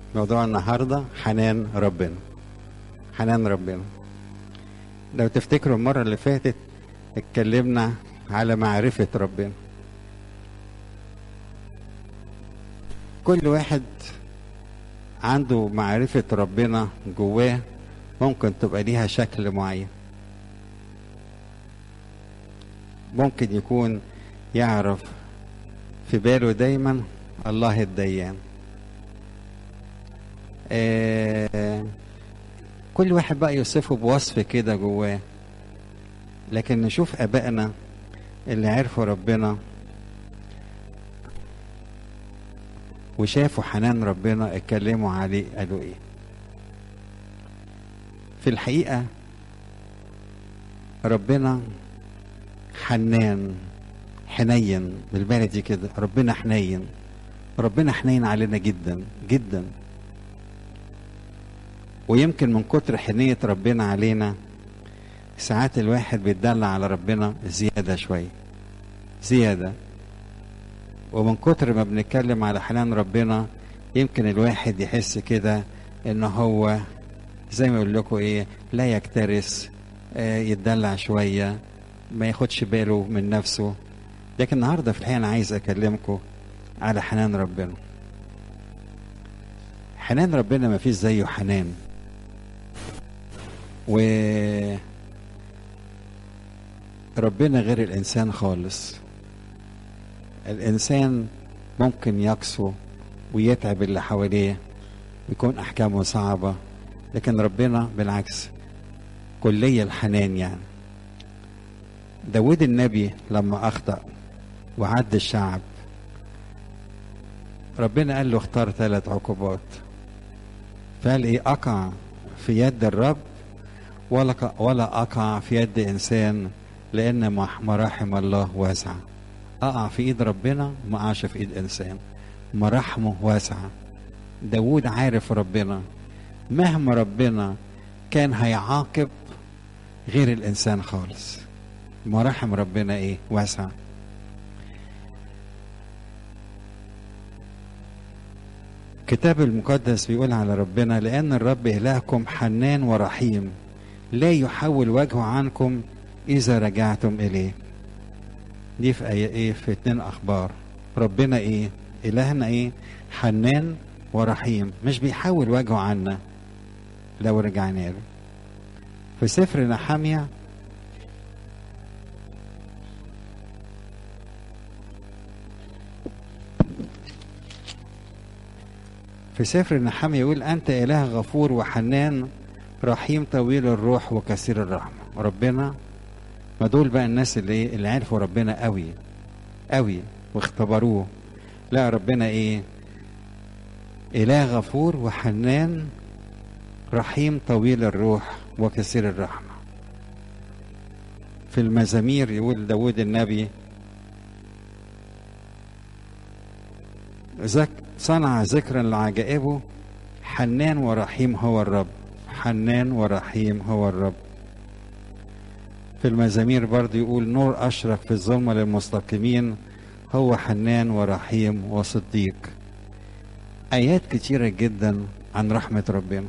موضوع النهارده حنان ربنا حنان ربنا لو تفتكروا المرة اللي فاتت اتكلمنا على معرفة ربنا كل واحد عنده معرفة ربنا جواه ممكن تبقى ليها شكل معين ممكن يكون يعرف في باله دايما الله الديان آه كل واحد بقى يوصفه بوصف كده جواه لكن نشوف ابائنا اللي عرفوا ربنا وشافوا حنان ربنا اتكلموا عليه قالوا ايه في الحقيقه ربنا حنان حنين بالبلدي كده ربنا حنين ربنا حنين علينا جدا جدا ويمكن من كتر حنية ربنا علينا ساعات الواحد بيتدلع على ربنا زيادة شوية زيادة ومن كتر ما بنتكلم على حنان ربنا يمكن الواحد يحس كده ان هو زي ما يقول لكم ايه لا يكترث آه يتدلع شوية ما ياخدش باله من نفسه لكن النهارده في الحقيقة انا عايز اكلمكم على حنان ربنا حنان ربنا ما فيش زيه حنان و ربنا غير الانسان خالص الانسان ممكن يقسو ويتعب اللي حواليه يكون احكامه صعبه لكن ربنا بالعكس كلية الحنان يعني داود النبي لما اخطأ وعد الشعب ربنا قال له اختار ثلاث عقوبات فقال ايه اقع في يد الرب ولا ولا اقع في يد انسان لان مراحم الله واسعه اقع في ايد ربنا ما اقعش في ايد انسان مراحمه واسعه داود عارف ربنا مهما ربنا كان هيعاقب غير الانسان خالص مراحم ربنا ايه واسعه الكتاب المقدس بيقول على ربنا لأن الرب إلهكم حنان ورحيم لا يحول وجهه عنكم إذا رجعتم إليه دي في آية إيه في اتنين أخبار ربنا إيه إلهنا إيه حنان ورحيم مش بيحول وجهه عنا لو رجعنا له في سفر نحمية في سفر نحمية يقول أنت إله غفور وحنان رحيم طويل الروح وكثير الرحمة ربنا ما دول بقى الناس اللي اللي عرفوا ربنا قوي قوي واختبروه لا ربنا ايه إله غفور وحنان رحيم طويل الروح وكثير الرحمة في المزامير يقول داود النبي ذك صنع ذكرا لعجائبه حنان ورحيم هو الرب حنان ورحيم هو الرب في المزامير برضه يقول نور أشرق في الظلمة للمستقيمين هو حنان ورحيم وصديق آيات كتيرة جدا عن رحمة ربنا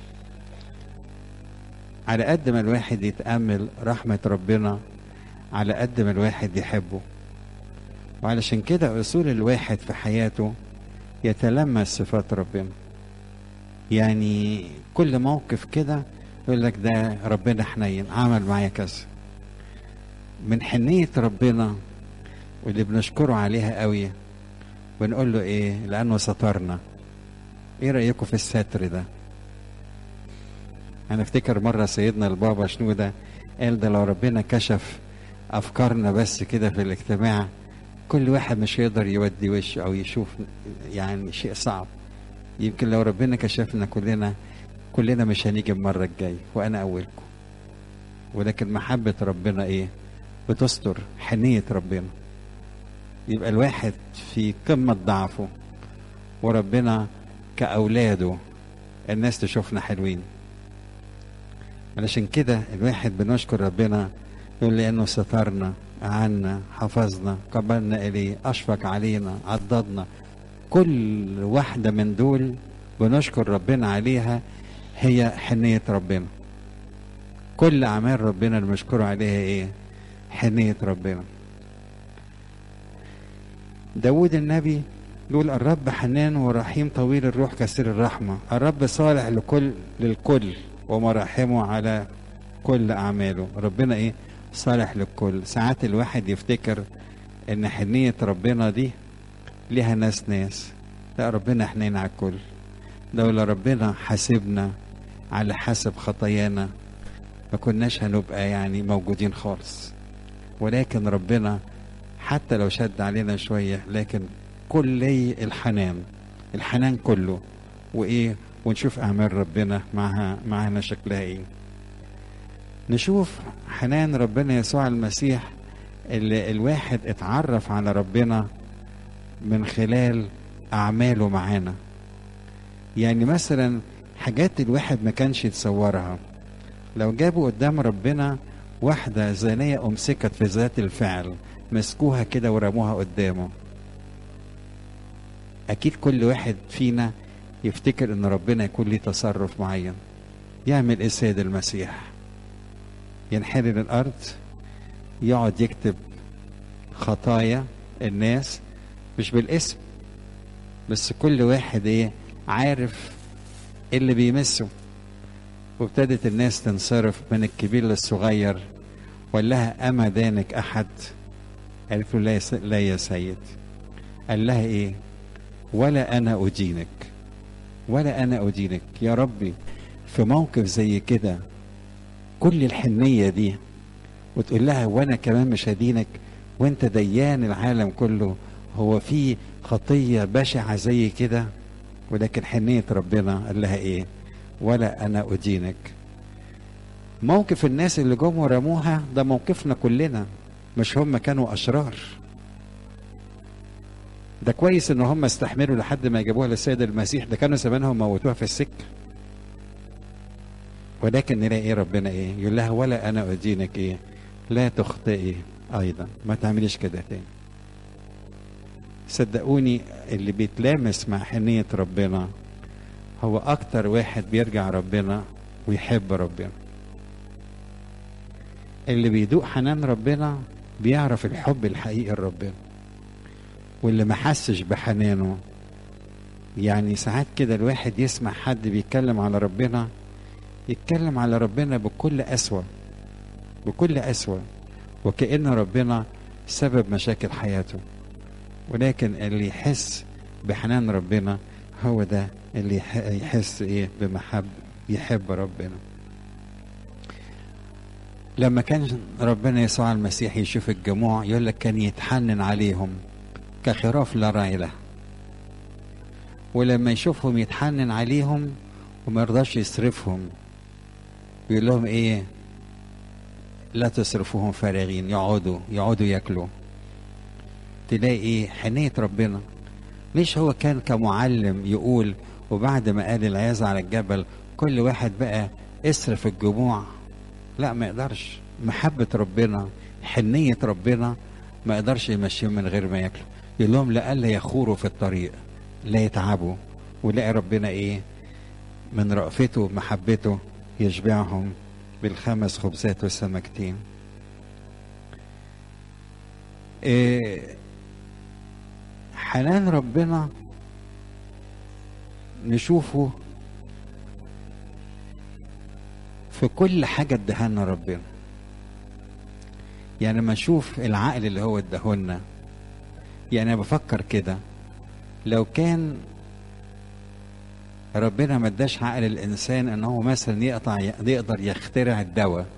على قد ما الواحد يتأمل رحمة ربنا على قد ما الواحد يحبه وعلشان كده أصول الواحد في حياته يتلمس صفات ربنا يعني كل موقف كده يقول لك ده ربنا حنين عمل معايا كذا من حنية ربنا واللي بنشكره عليها قوي بنقول له ايه لانه سترنا ايه رايكم في الستر ده انا افتكر مره سيدنا البابا شنوده قال ده لو ربنا كشف افكارنا بس كده في الاجتماع كل واحد مش هيقدر يودي وشه او يشوف يعني شيء صعب يمكن لو ربنا كشفنا كلنا كلنا مش هنيجي المرة الجاية وأنا أولكم ولكن محبة ربنا إيه؟ بتستر حنية ربنا يبقى الواحد في قمة ضعفه وربنا كأولاده الناس تشوفنا حلوين علشان كده الواحد بنشكر ربنا يقول لأنه سترنا عنا حفظنا قبلنا إليه أشفق علينا عضدنا كل واحدة من دول بنشكر ربنا عليها هي حنية ربنا كل أعمال ربنا اللي بنشكره عليها إيه حنية ربنا داود النبي يقول الرب حنان ورحيم طويل الروح كثير الرحمة الرب صالح لكل للكل ومراحمه على كل أعماله ربنا إيه صالح للكل ساعات الواحد يفتكر إن حنية ربنا دي ليها ناس ناس لا ربنا حنين على الكل لولا ربنا حاسبنا على حسب خطايانا ما كناش هنبقى يعني موجودين خالص ولكن ربنا حتى لو شد علينا شوية لكن كلي الحنان الحنان كله وإيه ونشوف أعمال ربنا معها معنا شكلها إيه نشوف حنان ربنا يسوع المسيح اللي الواحد اتعرف على ربنا من خلال أعماله معانا يعني مثلا حاجات الواحد ما كانش يتصورها لو جابوا قدام ربنا واحدة زانية أمسكت في ذات الفعل مسكوها كده ورموها قدامه أكيد كل واحد فينا يفتكر إن ربنا يكون ليه تصرف معين يعمل إيه سيد المسيح ينحدر الأرض يقعد يكتب خطايا الناس مش بالاسم بس كل واحد ايه عارف إيه اللي بيمسه وابتدت الناس تنصرف من الكبير للصغير وقال لها أما دانك أحد قالت له لا يا س- لا يا سيد قال لها إيه ولا أنا أدينك ولا أنا أدينك يا ربي في موقف زي كده كل الحنية دي وتقول لها وأنا كمان مش هدينك وأنت ديان العالم كله هو في خطية بشعة زي كده ولكن حنية ربنا قال لها إيه ولا أنا أدينك موقف الناس اللي جم ورموها ده موقفنا كلنا مش هم كانوا أشرار ده كويس ان هم استحملوا لحد ما جابوها للسيد المسيح ده كانوا زمانهم موتوها في السكه ولكن نلاقي ايه ربنا ايه يقول لها ولا انا ادينك ايه لا تخطئي ايضا ما تعمليش كده تاني صدقوني اللي بيتلامس مع حنية ربنا هو اكتر واحد بيرجع ربنا ويحب ربنا اللي بيدوق حنان ربنا بيعرف الحب الحقيقي لربنا واللي ما حسش بحنانه يعني ساعات كده الواحد يسمع حد بيتكلم على ربنا يتكلم على ربنا بكل قسوة بكل قسوة وكأن ربنا سبب مشاكل حياته ولكن اللي يحس بحنان ربنا هو ده اللي يح- يحس ايه بمحب يحب ربنا لما كان ربنا يسوع المسيح يشوف الجموع يقول لك كان يتحنن عليهم كخراف لا راعي له ولما يشوفهم يتحنن عليهم وما يرضاش يصرفهم يقول لهم ايه لا تصرفوهم فارغين يقعدوا يقعدوا ياكلوا تلاقي ايه حنية ربنا مش هو كان كمعلم يقول وبعد ما قال العياذ على الجبل كل واحد بقى اصرف الجموع لا ما يقدرش محبة ربنا حنية ربنا ما يقدرش يمشيهم من غير ما ياكلوا يقول لهم لألا يخوروا في الطريق لا يتعبوا ولاقي ربنا ايه من رأفته ومحبته يشبعهم بالخمس خبزات والسمكتين إيه حنان ربنا نشوفه في كل حاجة ادهنا ربنا يعني لما نشوف العقل اللي هو اداهولنا يعني أنا بفكر كده لو كان ربنا ما اداش عقل الانسان ان هو مثلا يقطع يقدر يخترع الدواء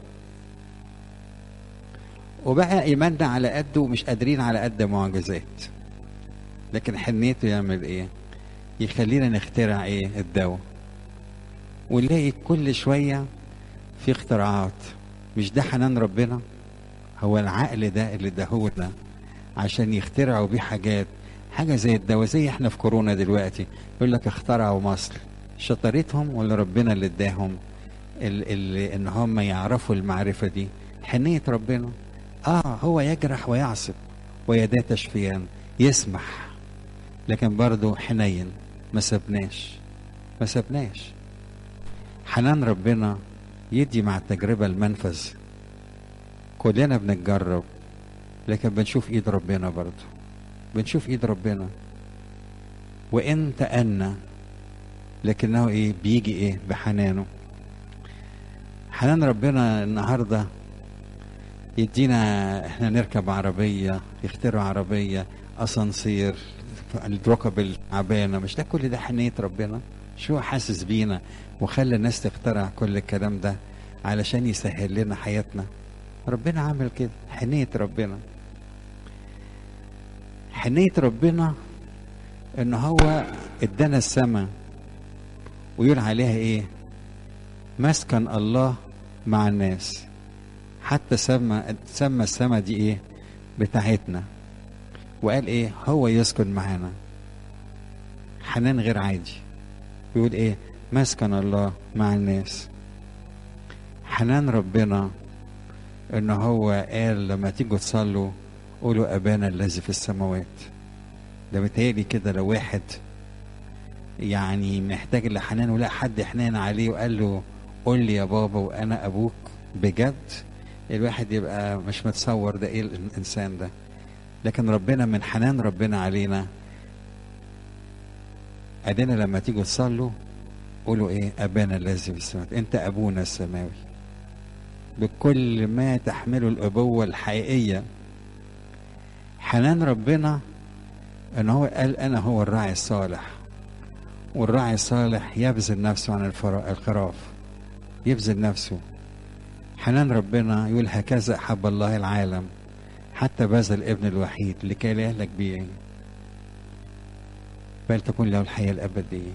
وبقى ايماننا على قده ومش قادرين على قد معجزات لكن حنيته يعمل ايه يخلينا نخترع ايه الدواء ونلاقي كل شويه في اختراعات مش ده حنان ربنا هو العقل ده اللي دهولنا عشان يخترعوا بيه حاجات حاجه زي الدواء زي احنا في كورونا دلوقتي يقول لك اخترعوا مصل شطارتهم ولا ربنا اللي اداهم ال- ال- ان هم يعرفوا المعرفه دي حنيه ربنا اه هو يجرح ويعصب ويداه تشفيان يسمح لكن برضه حنين ما سبناش ما سبناش حنان ربنا يدي مع التجربة المنفذ كلنا بنتجرب لكن بنشوف ايد ربنا برضه بنشوف ايد ربنا وان تأنى لكنه ايه بيجي ايه بحنانه حنان ربنا النهارده يدينا احنا نركب عربية يخترعوا عربية اسانسير الركب التعبانة مش ده كل ده حنية ربنا شو حاسس بينا وخلى الناس تخترع كل الكلام ده علشان يسهل لنا حياتنا ربنا عمل كده حنية ربنا حنية ربنا ان هو ادانا السماء ويقول عليها ايه مسكن الله مع الناس حتى سمى سمى السماء دي ايه بتاعتنا وقال ايه هو يسكن معانا حنان غير عادي يقول ايه مسكن الله مع الناس حنان ربنا ان هو قال لما تيجوا تصلوا قولوا ابانا الذي في السماوات ده متهيألي كده لو واحد يعني محتاج لحنان ولا حد حنان عليه وقال له قول لي يا بابا وانا ابوك بجد الواحد يبقى مش متصور ده ايه الانسان ده لكن ربنا من حنان ربنا علينا ادينا لما تيجوا تصلوا قولوا ايه ابانا الذي في السماوات انت ابونا السماوي بكل ما تحمله الابوه الحقيقيه حنان ربنا ان هو قال انا هو الراعي الصالح والراعي الصالح يبذل نفسه عن الخراف يبذل نفسه حنان ربنا يقول هكذا احب الله العالم حتى بذل ابن الوحيد لكي لا يهلك به بل تكون له الحياه الابديه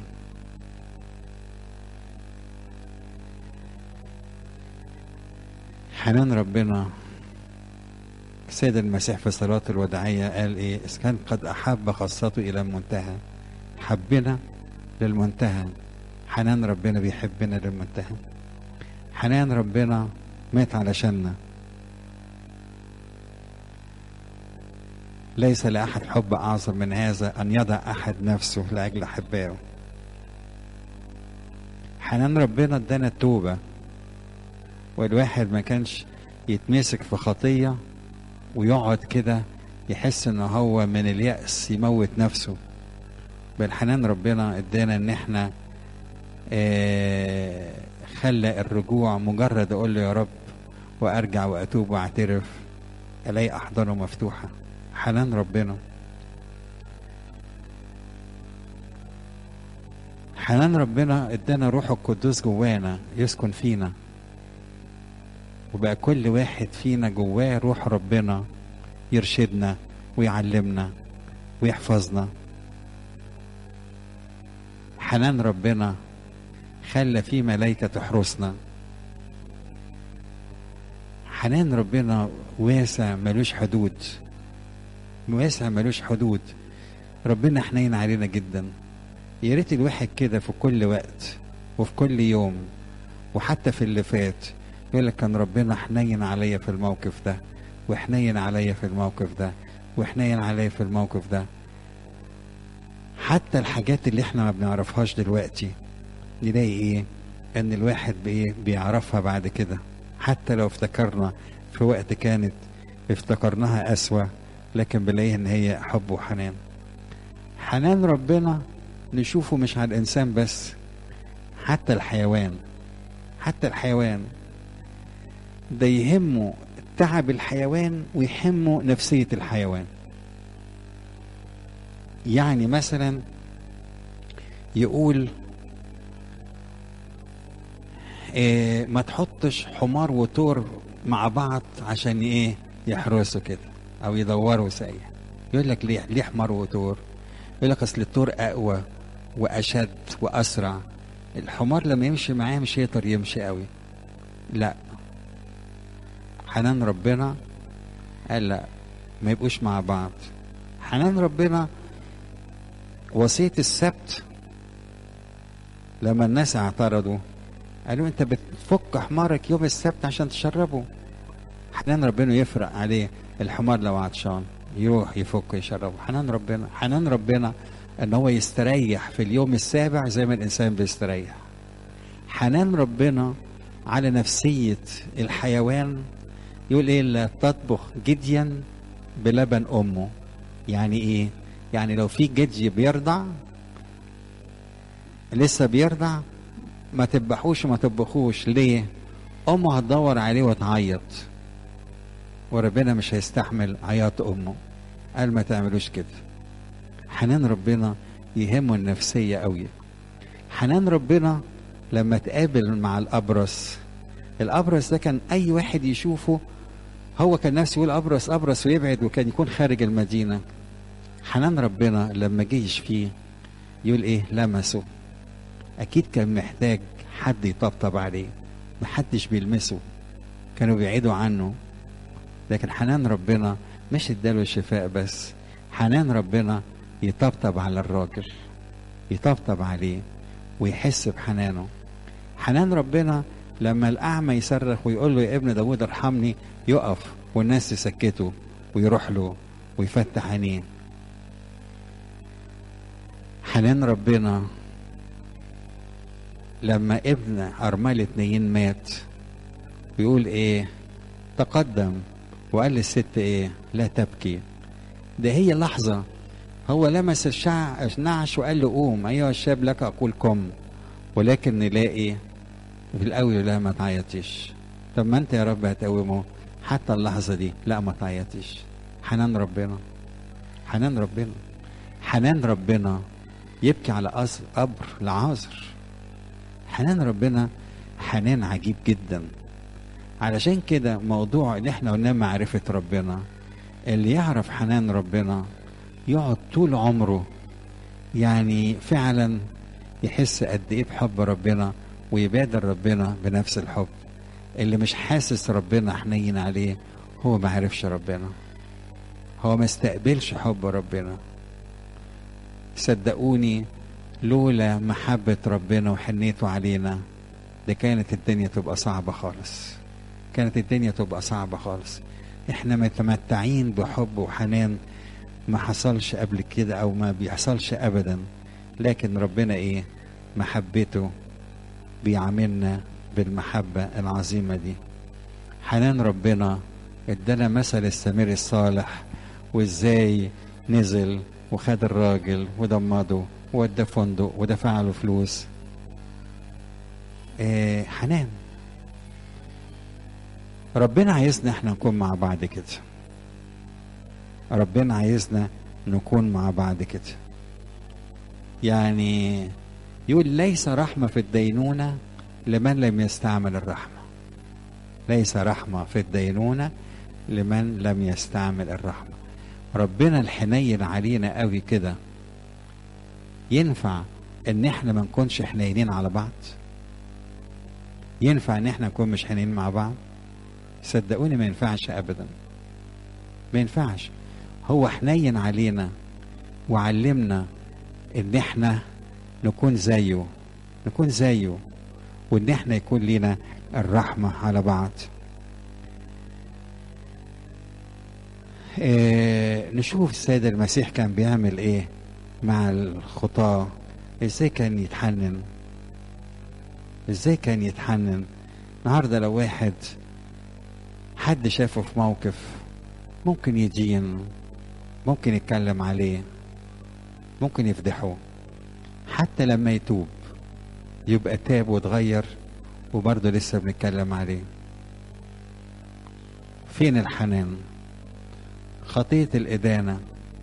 حنان ربنا السيد المسيح في صلاة الوداعية قال إيه إذ كان قد أحب خاصته إلى المنتهى حبنا للمنتهى حنان ربنا بيحبنا للمنتهى حنان ربنا مات علشاننا ليس لأحد حب أعظم من هذا أن يضع أحد نفسه لأجل أحبائه حنان ربنا ادانا التوبة والواحد ما كانش يتمسك في خطية ويقعد كده يحس ان هو من اليأس يموت نفسه بل حنان ربنا ادانا ان احنا آه خلى الرجوع مجرد اقول له يا رب وارجع واتوب واعترف الاقي احضانه مفتوحه حنان ربنا حنان ربنا ادانا روح القدوس جوانا يسكن فينا وبقى كل واحد فينا جواه روح ربنا يرشدنا ويعلمنا ويحفظنا حنان ربنا خلى في ملائكة تحرسنا حنان ربنا واسع ملوش حدود واسع ملوش حدود ربنا حنين علينا جدا يا ريت الواحد كده في كل وقت وفي كل يوم وحتى في اللي فات يقول لك كان ربنا حنين عليا في الموقف ده وحنين عليا في الموقف ده وحنين عليا في الموقف ده حتى الحاجات اللي احنا ما بنعرفهاش دلوقتي نلاقي ايه ان الواحد بايه بيعرفها بعد كده حتى لو افتكرنا في وقت كانت افتكرناها اسوأ لكن بنلاقيها ان هي حب وحنان حنان ربنا نشوفه مش على الانسان بس حتى الحيوان حتى الحيوان ده يهمه تعب الحيوان ويهمه نفسية الحيوان يعني مثلا يقول إيه ما تحطش حمار وتور مع بعض عشان ايه يحرسوا كده او يدوروا سايح يقول لك ليه ليه حمار وتور يقول لك اصل التور اقوى واشد واسرع الحمار لما يمشي معاه مش يقدر يمشي قوي لا حنان ربنا قال لا ما يبقوش مع بعض حنان ربنا وصية السبت لما الناس اعترضوا قالوا انت بتفك حمارك يوم السبت عشان تشربه حنان ربنا يفرق عليه الحمار لو عطشان يروح يفك يشربه حنان ربنا حنان ربنا ان هو يستريح في اليوم السابع زي ما الانسان بيستريح حنان ربنا على نفسية الحيوان يقول ايه لا تطبخ جديا بلبن امه يعني ايه يعني لو في جدي بيرضع لسه بيرضع ما تذبحوش وما تطبخوش ليه امه هتدور عليه وتعيط وربنا مش هيستحمل عياط امه قال ما تعملوش كده حنان ربنا يهمه النفسية قوي حنان ربنا لما تقابل مع الأبرص الأبرص ده كان أي واحد يشوفه هو كان نفسه يقول أبرص أبرص ويبعد وكان يكون خارج المدينة حنان ربنا لما جه يشفيه يقول إيه لمسه أكيد كان محتاج حد يطبطب عليه محدش بيلمسه كانوا بيعيدوا عنه لكن حنان ربنا مش اداله الشفاء بس حنان ربنا يطبطب على الراجل يطبطب عليه ويحس بحنانه حنان ربنا لما الأعمى يصرخ ويقول له يا ابن داود ارحمني يقف والناس تسكته ويروح له ويفتح عينيه حنان ربنا لما ابن أرملة نيين مات بيقول ايه تقدم وقال للست ايه لا تبكي ده هي لحظة هو لمس الشع النعش وقال له قوم ايها الشاب لك اقول قم ولكن نلاقي في الاول لا ما تعيطيش طب ما انت يا رب هتقومه حتى اللحظة دي لا ما تعيطيش حنان ربنا حنان ربنا حنان ربنا يبكي على أص- قبر لعازر حنان ربنا حنان عجيب جدا علشان كده موضوع ان احنا قلنا معرفة ربنا اللي يعرف حنان ربنا يقعد طول عمره يعني فعلا يحس قد ايه بحب ربنا ويبادر ربنا بنفس الحب اللي مش حاسس ربنا حنين عليه هو ما عرفش ربنا هو ما استقبلش حب ربنا صدقوني لولا محبة ربنا وحنيته علينا ده كانت الدنيا تبقى صعبة خالص كانت الدنيا تبقى صعبة خالص احنا متمتعين بحب وحنان ما حصلش قبل كده او ما بيحصلش ابدا لكن ربنا ايه محبته بيعاملنا بالمحبة العظيمة دي حنان ربنا ادانا مثل السمير الصالح وازاي نزل وخد الراجل وضمده وودى فندق ودفع له فلوس آه حنان ربنا عايزنا احنا نكون مع بعض كده ربنا عايزنا نكون مع بعض كده يعني يقول ليس رحمة في الدينونة لمن لم يستعمل الرحمة ليس رحمة في الدينونة لمن لم يستعمل الرحمة ربنا الحنين علينا قوي كده ينفع ان احنا ما نكونش حنينين على بعض ينفع ان احنا نكون مش حنين مع بعض صدقوني ما ينفعش ابدا ما ينفعش هو حنين علينا وعلمنا ان احنا نكون زيه نكون زيه وان احنا يكون لنا الرحمة على بعض اه نشوف السيد المسيح كان بيعمل ايه مع الخطاة ازاي كان يتحنن ازاي كان يتحنن النهارده لو واحد حد شافه في موقف ممكن يدين ممكن يتكلم عليه ممكن يفضحه حتى لما يتوب يبقى تاب واتغير وبرضه لسه بنتكلم عليه فين الحنان خطية الإدانة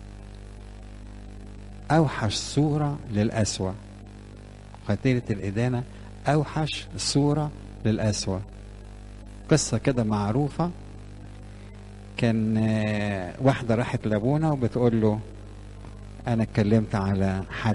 أوحش صورة للأسوأ خطية الإدانة أوحش صورة للأسوأ قصة كده معروفة كان آه، واحدة راحت لأبونا وبتقول له أنا اتكلمت على حد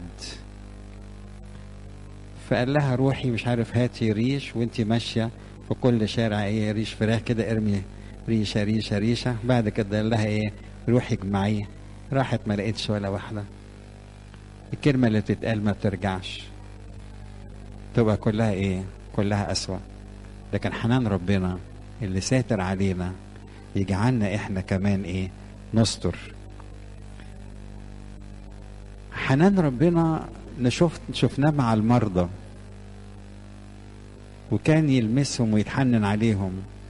فقال لها روحي مش عارف هاتي ريش وانتي ماشية في كل شارع ايه ريش فراخ كده ارمي ريشة ريشة ريشة بعد كده قال لها ايه روحي اجمعيه راحت ما لقيتش ولا واحدة الكلمة اللي بتتقال ما بترجعش تبقى كلها ايه كلها أسوأ لكن حنان ربنا اللي ساتر علينا يجعلنا احنا كمان ايه نستر حنان ربنا نشوف شفناه مع المرضى وكان يلمسهم ويتحنن عليهم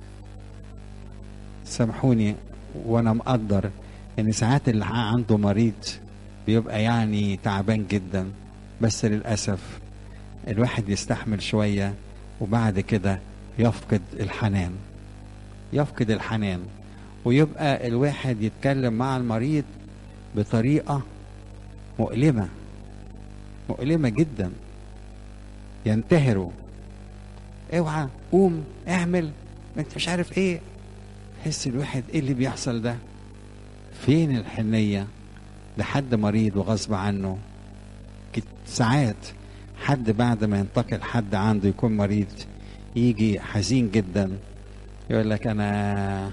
سامحوني وانا مقدر ان ساعات اللي عنده مريض بيبقى يعني تعبان جدا بس للاسف الواحد يستحمل شويه وبعد كده يفقد الحنان يفقد الحنان ويبقى الواحد يتكلم مع المريض بطريقه مؤلمه مؤلمه جدا ينتهروا اوعى قوم اعمل انت مش عارف ايه يحس الواحد ايه اللي بيحصل ده فين الحنية لحد مريض وغصب عنه ساعات حد بعد ما ينتقل حد عنده يكون مريض يجي حزين جدا يقول لك انا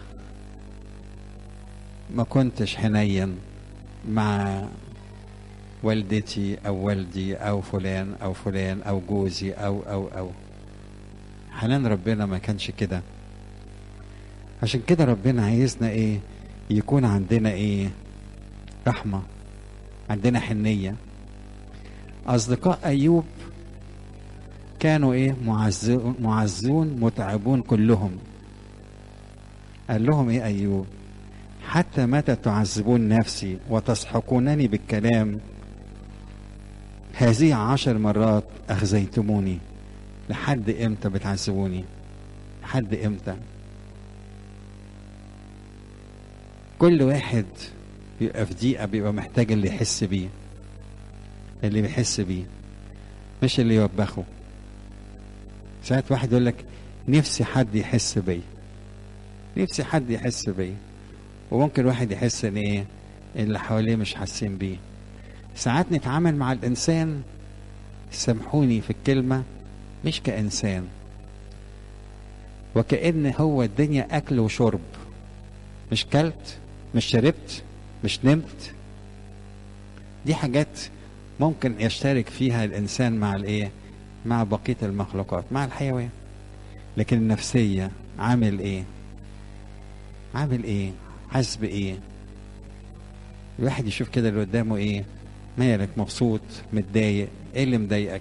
ما كنتش حنين مع والدتي او والدي او فلان او فلان او جوزي او او او حنان ربنا ما كانش كده عشان كده ربنا عايزنا ايه يكون عندنا ايه رحمة عندنا حنية أصدقاء أيوب كانوا ايه معزون, معزون متعبون كلهم قال لهم ايه أيوب حتى متى تعذبون نفسي وتسحقونني بالكلام هذه عشر مرات أخزيتموني لحد امتى بتعذبوني لحد امتى كل واحد بيبقى في دقيقة بيبقى محتاج اللي يحس بيه اللي بيحس بيه مش اللي يوبخه ساعات واحد يقول لك نفسي حد يحس بيا نفسي حد يحس بيا وممكن واحد يحس ان ايه اللي حواليه مش حاسين بيه ساعات نتعامل مع الانسان سامحوني في الكلمه مش كإنسان وكأن هو الدنيا أكل وشرب مش كلت مش شربت مش نمت دي حاجات ممكن يشترك فيها الإنسان مع الإيه مع بقية المخلوقات مع الحيوان لكن النفسية عامل إيه عامل إيه حاسس بإيه الواحد يشوف كده اللي قدامه إيه مالك مبسوط متضايق إيه اللي مضايقك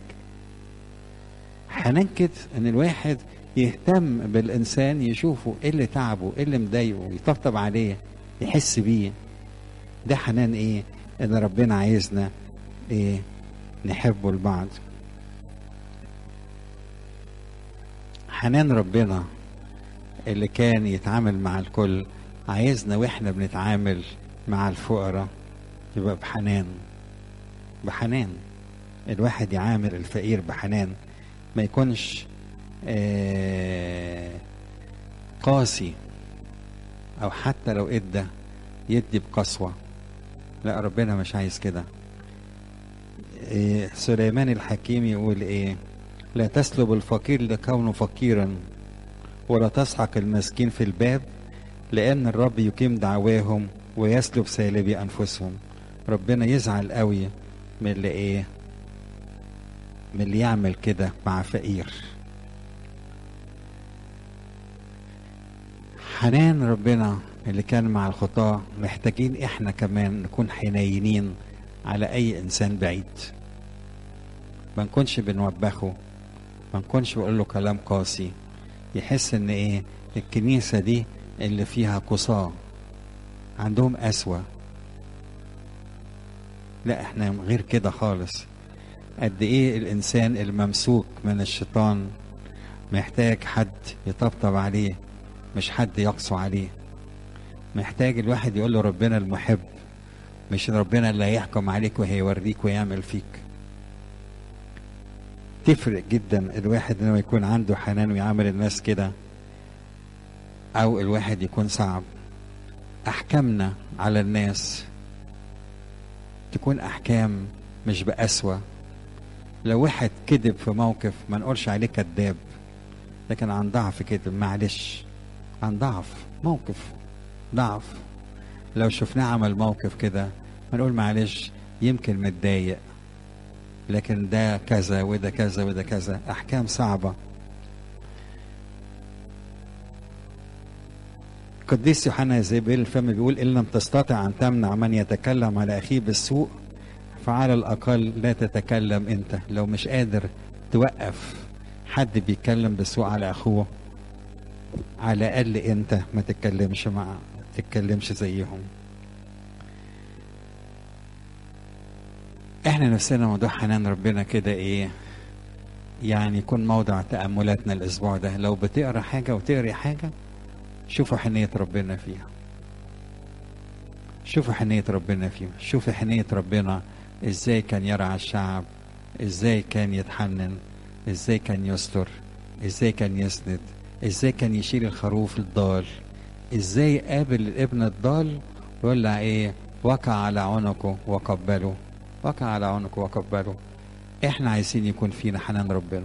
حنان كده ان الواحد يهتم بالانسان يشوفه ايه اللي تعبه ايه اللي مضايقه يطبطب عليه يحس بيه ده حنان ايه ان ربنا عايزنا ايه نحبه لبعض حنان ربنا اللي كان يتعامل مع الكل عايزنا واحنا بنتعامل مع الفقراء يبقى بحنان بحنان الواحد يعامل الفقير بحنان ما يكونش آه قاسي او حتى لو ادى يدي بقسوه لا ربنا مش عايز كده آه سليمان الحكيم يقول ايه لا تسلب الفقير لكونه فقيرا ولا تسحق المسكين في الباب لان الرب يقيم دعواهم ويسلب سالبي انفسهم ربنا يزعل قوي من اللي ايه من اللي يعمل كده مع فقير حنان ربنا اللي كان مع الخطاة محتاجين احنا كمان نكون حنينين على اي انسان بعيد ما نكونش بنوبخه ما نكونش بقول له كلام قاسي يحس ان ايه الكنيسة دي اللي فيها قصاة عندهم قسوة لا احنا غير كده خالص قد ايه الانسان الممسوك من الشيطان محتاج حد يطبطب عليه مش حد يقسو عليه محتاج الواحد يقول له ربنا المحب مش ربنا اللي هيحكم عليك وهيوريك ويعمل فيك تفرق جدا الواحد انه يكون عنده حنان ويعامل الناس كده او الواحد يكون صعب احكامنا على الناس تكون احكام مش بقسوه لو واحد كذب في موقف ما نقولش عليه كذاب لكن عن ضعف كذب معلش عن ضعف موقف ضعف لو شفناه عمل موقف كده ما نقول معلش يمكن متضايق لكن ده كذا وده كذا وده كذا احكام صعبه قديس يوحنا زي الفم بيقول ان لم تستطع ان تمنع من يتكلم على اخيه بالسوء فعلى الأقل لا تتكلم أنت لو مش قادر توقف حد بيتكلم بسوء على أخوه على الأقل أنت ما تتكلمش مع ما تتكلمش زيهم احنا نفسنا موضوع حنان ربنا كده ايه يعني يكون موضع تأملاتنا الأسبوع ده لو بتقرا حاجة وتقري حاجة شوفوا حنية ربنا فيها شوفوا حنية ربنا فيها شوفوا حنية ربنا ازاي كان يرعى الشعب ازاي كان يتحنن ازاي كان يستر ازاي كان يسند ازاي كان يشيل الخروف الضال ازاي قابل الابن الضال ويقول له ايه وقع على عنقه وقبله وقع على عنقه وقبله احنا عايزين يكون فينا حنان ربنا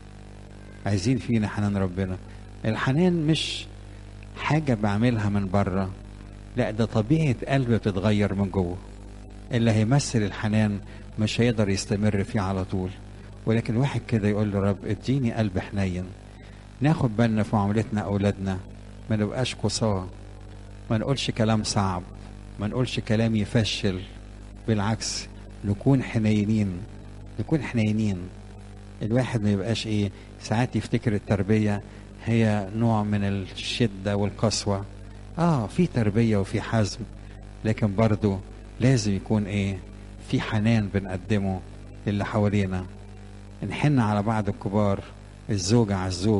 عايزين فينا حنان ربنا الحنان مش حاجة بعملها من بره لا ده طبيعة قلب بتتغير من جوه اللي هيمثل الحنان مش هيقدر يستمر فيه على طول ولكن واحد كده يقول له رب اديني قلب حنين ناخد بالنا في معاملتنا اولادنا ما نبقاش قصاه ما نقولش كلام صعب ما نقولش كلام يفشل بالعكس نكون حنينين نكون حنينين الواحد ما يبقاش ايه ساعات يفتكر التربية هي نوع من الشدة والقسوة اه في تربية وفي حزم لكن برضو لازم يكون ايه في حنان بنقدمه للي حوالينا نحن على بعض الكبار الزوج على الزوج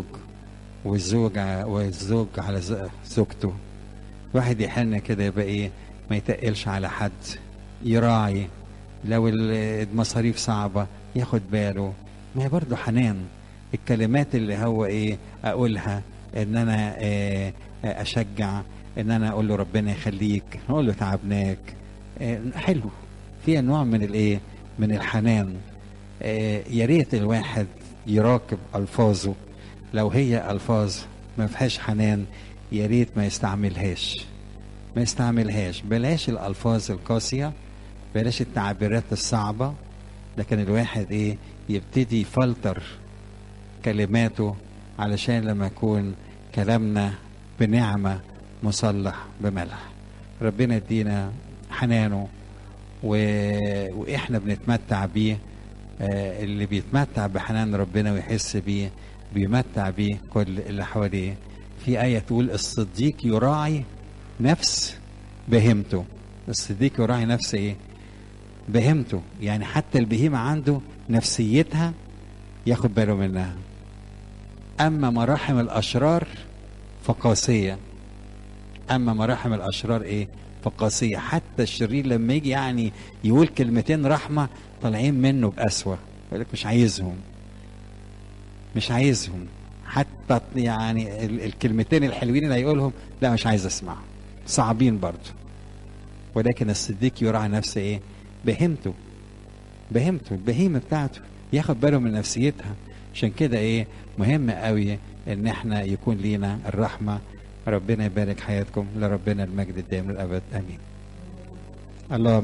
والزوجة والزوج على زوجته واحد يحن كده يبقى ايه ما يتقلش على حد يراعي لو المصاريف صعبة ياخد باله ما هي برضه حنان الكلمات اللي هو ايه اقولها ان انا إيه اشجع ان انا اقول له ربنا يخليك اقول له تعبناك إيه حلو فيها نوع من الايه من الحنان إيه يا ريت الواحد يراقب الفاظه لو هي الفاظ ما فيهاش حنان يا ريت ما يستعملهاش ما يستعملهاش بلاش الالفاظ القاسيه بلاش التعبيرات الصعبه لكن الواحد ايه يبتدي يفلتر كلماته علشان لما يكون كلامنا بنعمه مصلح بملح ربنا يدينا حنانه و... واحنا بنتمتع بيه آه اللي بيتمتع بحنان ربنا ويحس بيه بيمتع بيه كل اللي حواليه في آية تقول الصديق يراعي نفس بهيمته الصديق يراعي نفس ايه بهيمته يعني حتى البهيمة عنده نفسيتها ياخد باله منها أما مراحم الأشرار فقاسية أما مراحم الأشرار إيه فقاسية حتى الشرير لما يجي يعني يقول كلمتين رحمة طالعين منه بقسوة يقول لك مش عايزهم مش عايزهم حتى يعني الكلمتين الحلوين اللي هيقولهم لا مش عايز اسمعهم صعبين برضه ولكن الصديق يراعي نفسه ايه بهمته بهمته البهيمة بتاعته ياخد باله من نفسيتها عشان كده ايه مهم قوي ان احنا يكون لينا الرحمة ربنا يبارك حياتكم لربنا المجد الدائم للابد امين اللهم